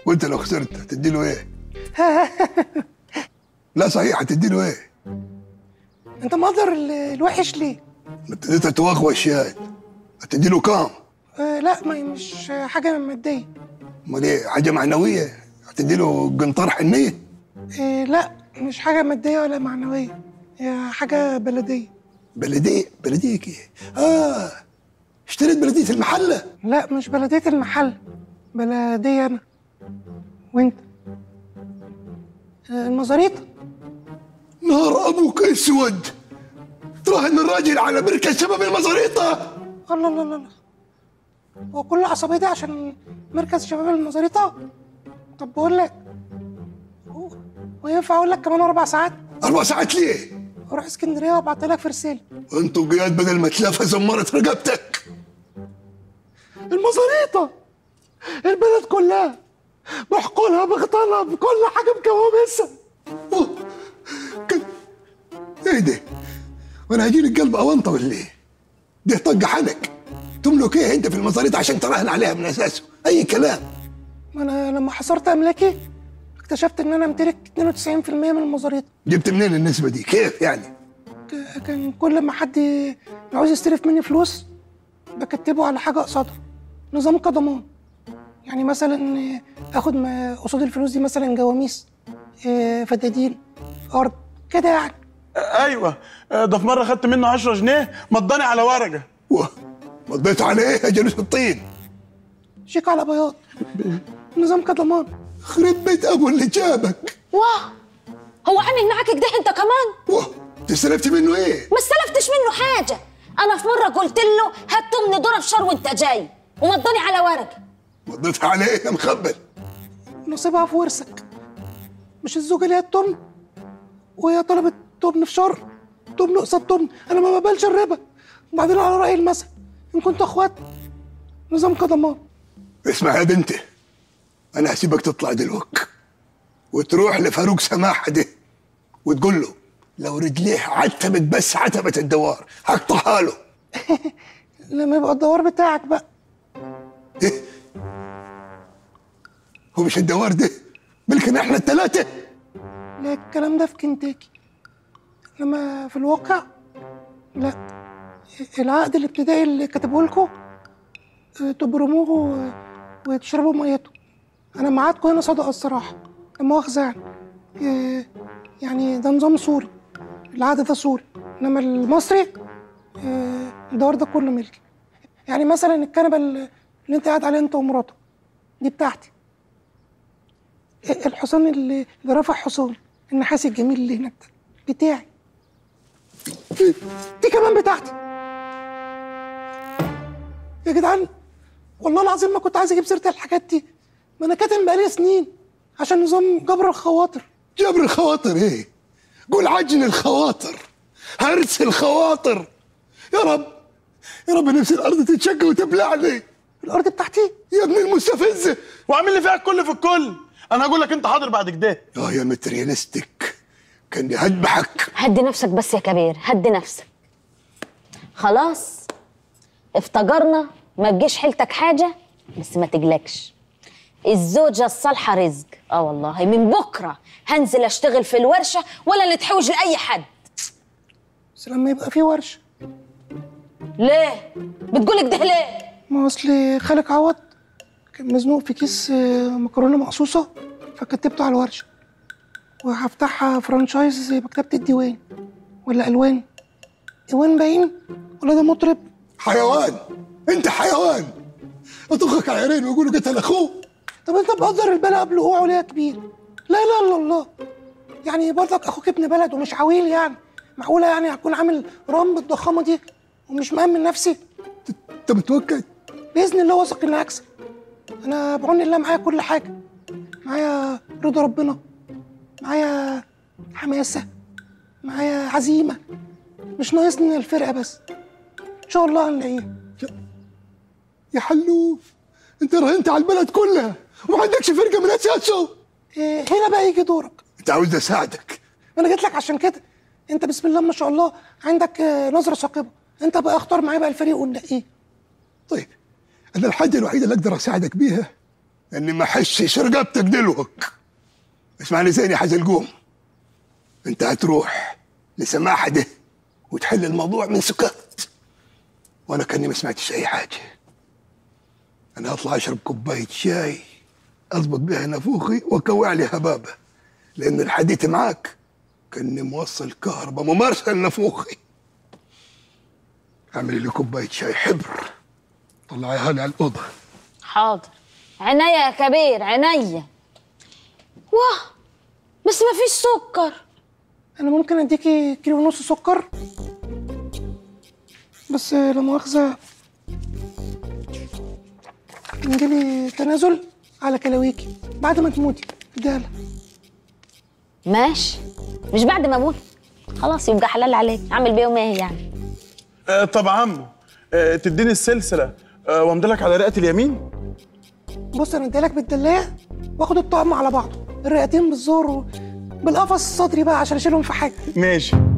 وانت لو خسرت هتدي له ايه لا صحيح هتدي له ايه انت مقدر ال- الوحش ليه ما ابتديت توغوش يا هتدي له كام آه لا ما مش حاجه ماديه امال ايه حاجه معنويه هتدي له قنطار حنيه آه لا مش حاجه ماديه ولا معنويه هي حاجه بلديه بلديه بلديه كيه اه اشتريت بلديه المحله لا مش بلديه المحل بلديه انا وانت آه المزاريطه نار ابوك اسود تراهن الراجل على مركز شباب المزاريطه الله الله الله الله هو كل العصبية دي عشان مركز شباب المزاريطة طب بقول لك هو- هو ينفع اقول لك كمان اربع ساعات اربع ساعات ليه اروح اسكندريه وابعت لك في رسالة انتوا قياد بدل ما تلافى زمرت رقبتك المزاريطة البلد كلها بحقولها بغطالها بكل حاجة بكوابيسها أوه. ك- ايه ده وانا هجي لك قلب اونطه ولا ايه ده طق حنك تملك ايه انت في المزاريطه عشان تراهن عليها من اساسه اي كلام ما انا لما حصرت املاكي اكتشفت ان انا امتلك 92% من المزاريطة جبت منين النسبه دي كيف يعني ك- كان كل ما حد يعوز يستلف مني فلوس بكتبه على حاجه قصادها نظام كضمان يعني مثلا اخد ما- قصاد الفلوس دي مثلا جواميس آه، فدادين ارض كده يعني ايوه ده في مره خدت منه 10 جنيه مضاني على ورقه واه مضيت على ايه يا جلوس الطين شيك على بياض نظام كضمان خرب بيت ابو اللي جابك واه هو عامل معاك كده انت كمان واه تستلفت منه ايه ما استلفتش منه حاجه انا في مره قلت له هات تمن ذره فشار وانت جاي ومضاني على ورقه مضيت على ايه يا مخبل نصيبها في ورثك مش الزوجه اللي هي التمن وهي طلبت تمن في شهر تمن قصاد تمن انا ما بقبلش الربا وبعدين على راي المثل ان كنتوا اخوات نظام كضمان اسمع يا بنتي انا هسيبك تطلع دلوك وتروح لفاروق سماحه ده وتقول له لو رجليه عتبت بس عتبة الدوار هقطعها له لما يبقى الدوار بتاعك بقى ايه هو مش الدوار ده ملكنا احنا الثلاثه لا الكلام ده في كنتاكي انما في الواقع لا العقد الابتدائي اللي كتبه لكم تبرموه و- وتشربوا ميته انا معادكم هنا صادقه الصراحه لا مؤاخذه يعني إيه، يعني ده نظام سوري العقد ده سوري انما المصري إيه، الدوار ده كله ملكي يعني مثلا الكنبه اللي اللي انت قاعد عليها انت ومراتك دي بتاعتي الحصان اللي اللي رفع حصان النحاس الجميل اللي هناك ده بتاعي دي كمان بتاعتي يا جدعان والله العظيم ما كنت عايز اجيب سيره الحاجات دي ما انا كاتم بقالي سنين عشان نظام جبر الخواطر جبر الخواطر ايه قول عجن الخواطر هرس الخواطر يا رب يا رب نفسي الارض تتشق وتبلعني الارض بتاعتي يا ابن المستفزه وعامل لي فيها الكل في الكل انا هقول لك انت حاضر بعد كده اه يا متريالستيك كان هذبحك هدي نفسك بس يا كبير هدي نفسك خلاص افتجرنا ما تجيش حيلتك حاجه بس ما تجلكش الزوجة الصالحة رزق اه والله من بكرة هنزل اشتغل في الورشة ولا نتحوج لأي حد بس لما يبقى في ورشه ليه؟ بتقولك ده ليه؟ ما اصل خالك عوض كان مزنوق في كيس آه، مكرونه مقصوصه فكتبته على الورشه وهفتحها فرانشايز زي مكتبه الديوان ولا الوان الوان باين ولا ده مطرب حيوان انت حيوان اطخك على عينين ويقولوا قتل اخوه طب انت مقدر البلا قبل وقوعه ليه يا كبير لا لا الا الله يعني برضك اخوك ابن بلد ومش عويل يعني معقوله يعني هكون عامل رام بالضخامه دي ومش مأمن نفسي انت متوكد باذن الله واثق اني هكسب انا بعون الله معايا كل حاجه معايا رضا ربنا معايا حماسه معايا عزيمه مش ناقصني الفرقه بس ان شاء الله هنلاقيها يا حلوف انت راهنت على البلد كلها وما عندكش فرقه من اساسه إيه هنا بقى يجي دورك انت عاوز اساعدك انا جيت لك عشان كده انت بسم الله ما شاء الله عندك آه، نظره ثاقبه انت بقى اختار معايا بقى الفريق ونلاقيه طيب انا الحاجه الوحيده اللي اقدر اساعدك بيها اني ما احسش رقبتك دلوك اسمعني زين يا حزلقوم انت هتروح لسماحة ده وتحل الموضوع من سكات وانا كاني ما سمعتش اي حاجة انا هطلع اشرب كوباية شاي اضبط بيها نافوخي واكوع لي هبابة لان الحديث معاك كاني موصل كهرباء ممارسة لنافوخي اعملي لي كوباية شاي حبر طلعيها لي على الأوضة حاضر عينيا يا كبير عينيا واه بس ما فيش سكر انا ممكن اديكي كيلو ونص سكر بس لا مؤاخذة نجيلي تنازل على كلاويكي بعد ما تموتي اديها لها ماشي مش بعد ما اموت خلاص يبقى حلال عليك اعمل بيهم ايه يعني آه طب عمو آه تديني السلسله آه وامضلك على رئه اليمين بص انا اديلك بالدلايه واخد الطقم على بعضه الرئتين بالزور و... بالقفص الصدري بقى عشان اشيلهم في حاجه ماشي